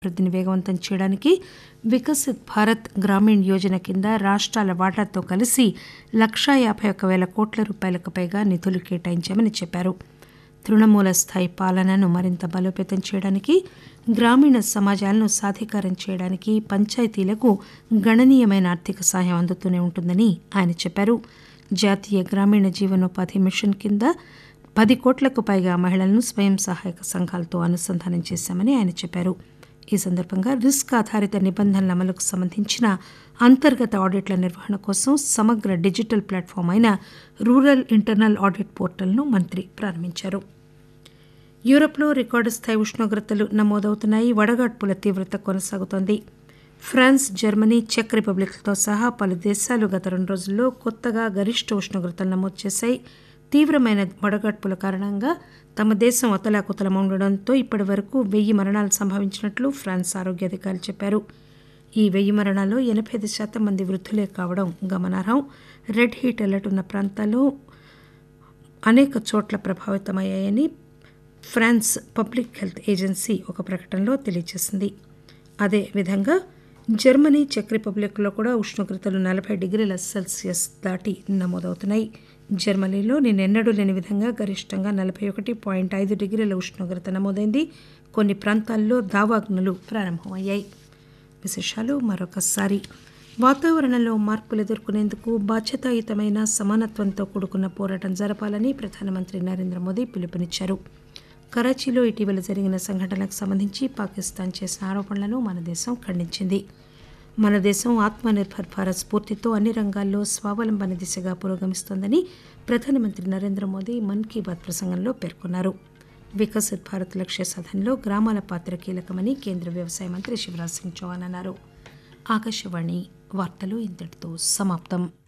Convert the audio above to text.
అభివృద్ధిని వేగవంతం చేయడానికి వికసిత్ భారత్ గ్రామీణ్ యోజన కింద రాష్ట్రాల వాటాతో కలిసి లక్షా యాభై ఒక్క వేల కోట్ల రూపాయలకు పైగా నిధులు కేటాయించామని చెప్పారు తృణమూల స్థాయి పాలనను మరింత బలోపేతం చేయడానికి గ్రామీణ సమాజాలను సాధికారం చేయడానికి పంచాయతీలకు గణనీయమైన ఆర్థిక సహాయం అందుతూనే ఉంటుందని ఆయన చెప్పారు జాతీయ గ్రామీణ జీవనోపాధి మిషన్ కింద పది కోట్లకు పైగా మహిళలను స్వయం సహాయక సంఘాలతో అనుసంధానం చేశామని ఆయన చెప్పారు ఈ సందర్భంగా రిస్క్ ఆధారిత నిబంధనల అమలుకు సంబంధించిన అంతర్గత ఆడిట్ల నిర్వహణ కోసం సమగ్ర డిజిటల్ ప్లాట్ఫామ్ అయిన రూరల్ ఇంటర్నల్ ఆడిట్ పోర్టల్ను మంత్రి ప్రారంభించారు యూరప్లో రికార్డు స్థాయి ఉష్ణోగ్రతలు నమోదవుతున్నాయి వడగాడ్పుల తీవ్రత కొనసాగుతోంది ఫ్రాన్స్ జర్మనీ చెక్ రిపబ్లిక్లతో సహా పలు దేశాలు గత రెండు రోజుల్లో కొత్తగా గరిష్ట ఉష్ణోగ్రతలు నమోదు చేశాయి తీవ్రమైన వడగాడ్పుల కారణంగా తమ దేశం అతలాకుతలం ఉండడంతో ఇప్పటి వరకు వెయ్యి మరణాలు సంభవించినట్లు ఫ్రాన్స్ ఆరోగ్య అధికారులు చెప్పారు ఈ వెయ్యి మరణాల్లో ఎనభై ఐదు శాతం మంది వృద్ధులే కావడం గమనార్హం రెడ్ హీట్ అలర్ట్ ఉన్న ప్రాంతాల్లో అనేక చోట్ల ప్రభావితమయ్యాయని ఫ్రాన్స్ పబ్లిక్ హెల్త్ ఏజెన్సీ ఒక ప్రకటనలో తెలియజేసింది అదేవిధంగా జర్మనీ చెక్ రిపబ్లిక్లో కూడా ఉష్ణోగ్రతలు నలభై డిగ్రీల సెల్సియస్ దాటి నమోదవుతున్నాయి జర్మనీలో నిన్నెన్నడూ లేని విధంగా గరిష్టంగా నలభై ఒకటి పాయింట్ ఐదు డిగ్రీల ఉష్ణోగ్రత నమోదైంది కొన్ని ప్రాంతాల్లో దావాగ్నులు ప్రారంభమయ్యాయి విశేషాలు మరొకసారి వాతావరణంలో మార్పులు ఎదుర్కొనేందుకు బాధ్యతాయుతమైన సమానత్వంతో కూడుకున్న పోరాటం జరపాలని ప్రధానమంత్రి నరేంద్ర మోదీ పిలుపునిచ్చారు కరాచీలో ఇటీవల జరిగిన సంఘటనలకు సంబంధించి పాకిస్తాన్ చేసిన ఆరోపణలను మన దేశం ఖండించింది మన దేశం ఆత్మనిర్భర్ భారత్ స్ఫూర్తితో అన్ని రంగాల్లో స్వావలంబన దిశగా పురోగమిస్తోందని ప్రధానమంత్రి నరేంద్ర మోదీ మన్ కీ బాత్ ప్రసంగంలో పేర్కొన్నారు వికసిత్ భారత్ లక్ష్య సాధనలో గ్రామాల పాత్ర కీలకమని కేంద్ర వ్యవసాయ మంత్రి శివరాజ్ సింగ్ చౌహాన్ అన్నారు ఆకాశవాణి వార్తలు ఇంతటితో సమాప్తం